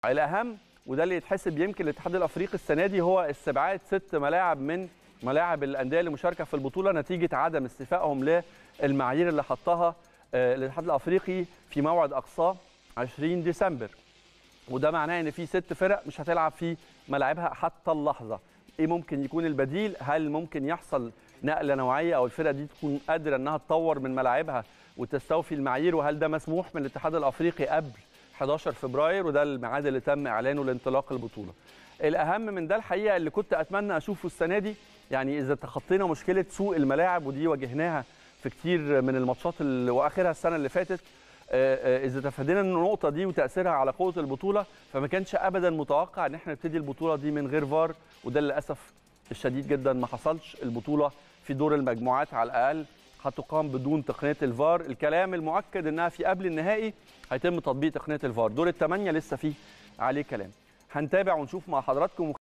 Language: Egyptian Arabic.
الاهم وده اللي يتحسب يمكن الاتحاد الافريقي السنه دي هو استبعاد ست ملاعب من ملاعب الانديه اللي مشاركه في البطوله نتيجه عدم استيفائهم للمعايير اللي حطها آه، الاتحاد الافريقي في موعد اقصاه 20 ديسمبر وده معناه ان في ست فرق مش هتلعب في ملاعبها حتى اللحظه ايه ممكن يكون البديل هل ممكن يحصل نقله نوعيه او الفرقه دي تكون قادره انها تطور من ملاعبها وتستوفي المعايير وهل ده مسموح من الاتحاد الافريقي قبل 11 فبراير وده الميعاد اللي تم اعلانه لانطلاق البطوله الاهم من ده الحقيقه اللي كنت اتمنى اشوفه السنه دي يعني اذا تخطينا مشكله سوء الملاعب ودي واجهناها في كتير من الماتشات اللي واخرها السنه اللي فاتت آه، آه، اذا تفادينا النقطه دي وتاثيرها على قوه البطوله فما كانش ابدا متوقع ان احنا نبتدي البطوله دي من غير فار وده للاسف الشديد جدا ما حصلش البطوله في دور المجموعات على الاقل هتقام بدون تقنيه الفار الكلام المؤكد انها في قبل النهائي هيتم تطبيق تقنيه الفار دور الثمانيه لسه فيه عليه كلام هنتابع ونشوف مع حضراتكم